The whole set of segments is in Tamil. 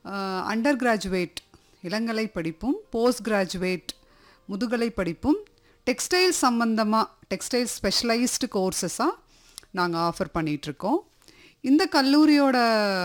அண்டர் கிராஜுவேட் இளங்கலை படிப்பும் போஸ்ட் கிராஜுவேட் முதுகலை படிப்பும் டெக்ஸ்டைல் சம்பந்தமாக டெக்ஸ்டைல் ஸ்பெஷலைஸ்டு கோர்சஸாக நாங்கள் ஆஃபர் பண்ணிகிட்ருக்கோம் இந்த கல்லூரியோட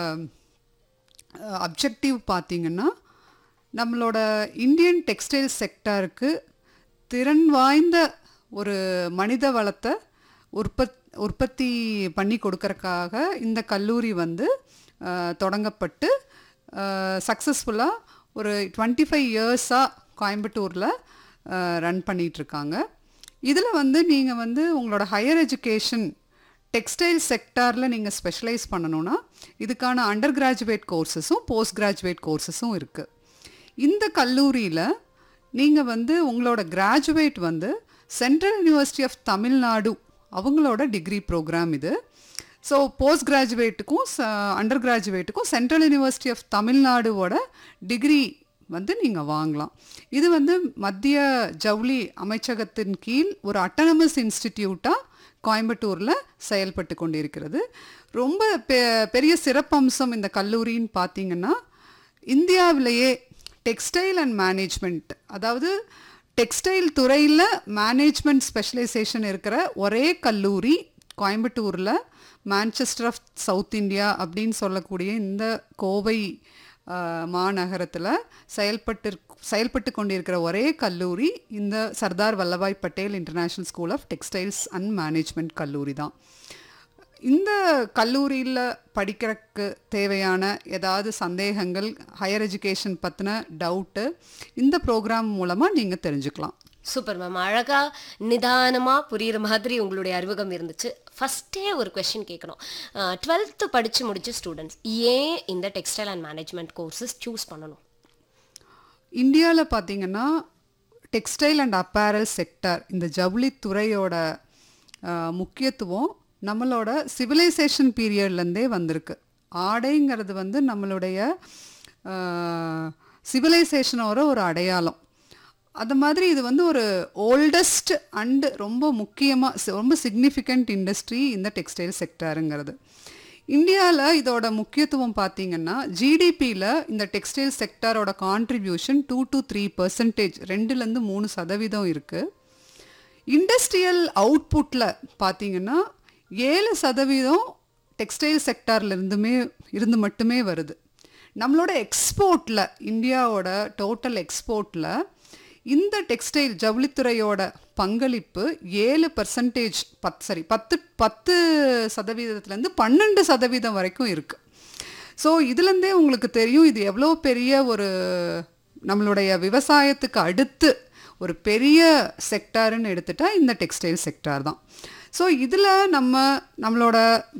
அப்ஜெக்டிவ் பார்த்தீங்கன்னா நம்மளோட இந்தியன் டெக்ஸ்டைல் செக்டாருக்கு திறன் வாய்ந்த ஒரு மனித வளத்தை உற்பத் உற்பத்தி பண்ணி கொடுக்கறக்காக இந்த கல்லூரி வந்து அஹ், தொடங்கப்பட்டு சக்ஸஸ்ஃபுல்லாக ஒரு டுவெண்ட்டி ஃபைவ் இயர்ஸாக கோயம்புத்தூரில் ரன் பண்ணிகிட்ருக்காங்க இதில் வந்து நீங்கள் வந்து உங்களோட ஹையர் எஜுகேஷன் டெக்ஸ்டைல் செக்டாரில் நீங்கள் ஸ்பெஷலைஸ் பண்ணணும்னா இதுக்கான அண்டர் கிராஜுவேட் கோர்சஸும் போஸ்ட் கிராஜுவேட் கோர்சஸும் இருக்குது இந்த கல்லூரியில் நீங்கள் வந்து உங்களோட கிராஜுவேட் வந்து சென்ட்ரல் யூனிவர்சிட்டி ஆஃப் தமிழ்நாடு அவங்களோட டிகிரி ப்ரோக்ராம் இது ஸோ போஸ்ட் கிராஜுவேட்டுக்கும் அண்டர் கிராஜுவேட்டுக்கும் சென்ட்ரல் யூனிவர்சிட்டி ஆஃப் தமிழ்நாடுவோட டிகிரி வந்து நீங்கள் வாங்கலாம் இது வந்து மத்திய ஜவுளி அமைச்சகத்தின் கீழ் ஒரு அட்டானமஸ் இன்ஸ்டிடியூட்டாக கோயம்புத்தூரில் செயல்பட்டு கொண்டிருக்கிறது ரொம்ப பெ பெரிய சிறப்பம்சம் இந்த கல்லூரின்னு பார்த்தீங்கன்னா இந்தியாவிலேயே டெக்ஸ்டைல் அண்ட் மேனேஜ்மெண்ட் அதாவது டெக்ஸ்டைல் துறையில் மேனேஜ்மெண்ட் ஸ்பெஷலைசேஷன் இருக்கிற ஒரே கல்லூரி கோயம்புத்தூரில் மான்செஸ்டர் ஆஃப் சவுத் இந்தியா அப்படின்னு சொல்லக்கூடிய இந்த கோவை ஆஹ், மாநகரத்தில் செயல்பட்டு செயல்பட்டு கொண்டிருக்கிற ஒரே கல்லூரி இந்த Sardar Vallabhbhai Patel international school of textiles and management கல்லூரி தான் இந்த கல்லூரியில் படிக்கிறதுக்கு தேவையான ஏதாவது சந்தேகங்கள் ஹையர் எஜுகேஷன் பற்றின டவுட்டு இந்த ப்ரோக்ராம் மூலமாக நீங்கள் தெரிஞ்சுக்கலாம் சூப்பர் மேம் அழகா நிதானமா புரியுற மாதிரி உங்களுடைய அறிமுகம் இருந்துச்சு ஃபர்ஸ்டே ஒரு கொஸ்டின் கேட்கணும் டுவெல்த்து படிச்சு முடிச்ச ஸ்டூடெண்ட்ஸ் ஏன் இந்த textile and management courses choose பண்ணணும் இந்தியாவில் பார்த்தீங்கன்னா டெக்ஸ்டைல் அண்ட் அப்பேரல் செக்டர் இந்த ஜவுளி துறையோட ஆஹ், முக்கியத்துவம் நம்மளோட சிவிலைசேஷன் பீரியட்லேருந்தே வந்திருக்கு ஆடைங்கிறது வந்து நம்மளுடைய சிவிலைசேஷனோட ஒரு அடையாளம் அது மாதிரி இது வந்து ஒரு ஓல்டஸ்ட் அண்டு ரொம்ப முக்கியமாக ரொம்ப சிக்னிஃபிகண்ட் இண்டஸ்ட்ரி இந்த டெக்ஸ்டைல் செக்டருங்கிறது இந்தியாவில் இதோட முக்கியத்துவம் பார்த்தீங்கன்னா ஜிடிபியில் இந்த டெக்ஸ்டைல் செக்டாரோட contribution two to three percentage ரெண்டுலேருந்து மூணு சதவீதம் இருக்குது இண்டஸ்ட்ரியல் அவுட்புட்டில் பார்த்தீங்கன்னா ஏழு சதவீதம் டெக்ஸ்டைல் செக்டார்ல இருந்துமே இருந்து மட்டுமே வருது நம்மளோட எக்ஸ்போர்ட்டில் இந்தியாவோட டோட்டல் எக்ஸ்போர்ட்டில் இந்த டெக்ஸ்டைல் ஜவுளித்துறையோட பங்களிப்பு ஏழு பர்சன்டேஜ் பத் சரி பத்து பத்து சதவீதத்துலேருந்து பன்னெண்டு சதவீதம் வரைக்கும் இருக்குது ஸோ இதுலேருந்தே உங்களுக்கு தெரியும் இது எவ்வளோ பெரிய ஒரு நம்மளுடைய விவசாயத்துக்கு அடுத்து ஒரு பெரிய செக்டாருன்னு எடுத்துட்டா இந்த டெக்ஸ்டைல் செக்டார் தான் ஸோ இதில் நம்ம நம்மளோட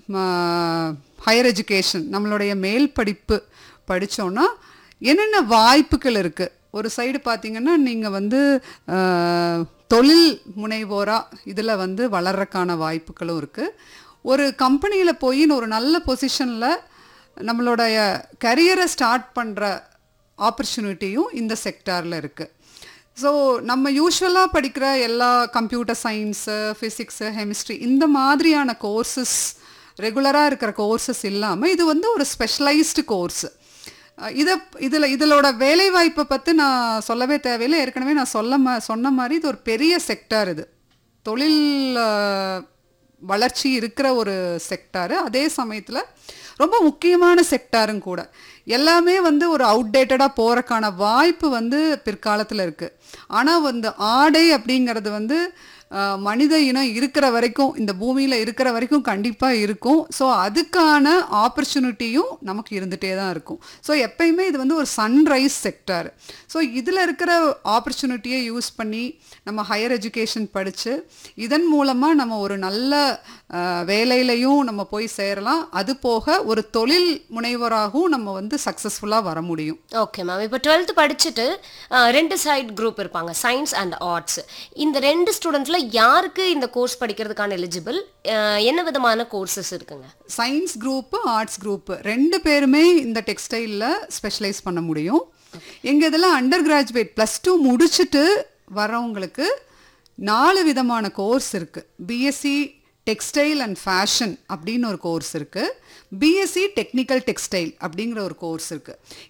ஹையர் எஜுகேஷன் நம்மளுடைய மேல் படிப்பு படித்தோன்னா என்னென்ன வாய்ப்புகள் இருக்குது ஒரு சைடு பார்த்தீங்கன்னா நீங்கள் வந்து ஆஹ், தொழில் முனைவோராக இதில் வந்து வளர்றக்கான வாய்ப்புகளும் இருக்குது ஒரு கம்பெனியில் போய் ஒரு நல்ல பொசிஷனில் நம்மளுடைய கரியரை ஸ்டார்ட் பண்ணுற ஆப்பர்ச்சுனிட்டியும் இந்த செக்டாரில் இருக்குது ஸோ நம்ம யூஸ்வலாக படிக்கிற எல்லா கம்ப்யூட்டர் சயின்ஸு ஃபிசிக்ஸு கெமிஸ்ட்ரி இந்த மாதிரியான கோர்சஸ் ரெகுலராக இருக்கிற கோர்சஸ் இல்லாமல் இது வந்து ஒரு ஸ்பெஷலைஸ்டு கோர்ஸ் இதை இதில் இதோட வேலைவாய்ப்பை பற்றி நான் சொல்லவே தேவையில்லை ஏற்கனவே நான் சொல்ல மா சொன்ன மாதிரி இது ஒரு பெரிய செக்டார் இது தொழில் அஹ், வளர்ச்சி இருக்கிற ஒரு செக்டாரு அதே சமயத்தில் ரொம்ப முக்கியமான செக்டாரும் கூட எல்லாமே வந்து ஒரு அவுடேட்டடாக போகிறக்கான வாய்ப்பு வந்து பிற்காலத்தில் இருக்குது ஆனால் வந்து ஆடை அப்படிங்கிறது வந்து அஹ், மனித இனம் இருக்கிற வரைக்கும் இந்த பூமியில் இருக்கிற வரைக்கும் கண்டிப்பாக இருக்கும் ஸோ அதுக்கான ஆப்பர்ச்சுனிட்டியும் நமக்கு இருந்துகிட்டே தான் இருக்கும் ஸோ எப்பயுமே இது வந்து ஒரு சன்ரைஸ் செக்டார் ஸோ இதில் இருக்கிற ஆப்பர்ச்சுனிட்டியை யூஸ் பண்ணி நம்ம ஹையர் எஜுகேஷன் படித்து இதன் மூலமாக நம்ம ஒரு நல்ல அஹ், வேலையிலையும் நம்ம போய் சேரலாம் அது போக ஒரு தொழில் முனைவராகவும் நம்ம வந்து சக்ஸஸ்ஃபுல்லாக வர முடியும் ஓகே மேம் இப்போ டுவெல்த்து படிச்சுட்டு அஹ், ரெண்டு சைடு குரூப் இருப்பாங்க சயின்ஸ் அண்ட் ஆர்ட்ஸ் இந்த ரெண்டு ஸ்டூடெண்ட்ஸில் யாருக்கு இந்த கோர்ஸ் படிக்கிறதுக்கான எலிஜிபிள் என்ன விதமான கோர்சஸ் இருக்குங்க சயின்ஸ் குரூப்பு ஆர்ட்ஸ் குரூப்பு ரெண்டு பேருமே இந்த டெக்ஸ்டைலில் ஸ்பெஷலைஸ் பண்ண முடியும் எங்கள் இதில் அண்டர் கிராஜுவேட் ப்ளஸ் டூ முடிச்சுட்டு வரவங்களுக்கு நாலு விதமான கோர்ஸ் இருக்குது பிஎஸ்சி டெக்ஸ்டைல் அண்ட் ஃபேஷன் அப்படின்னு ஒரு கோர்ஸ் இருக்குது பிஎஸ்சி டெக்னிக்கல் டெக்ஸ்டைல் அப்படிங்கிற ஒரு கோர்ஸ் இருக்குது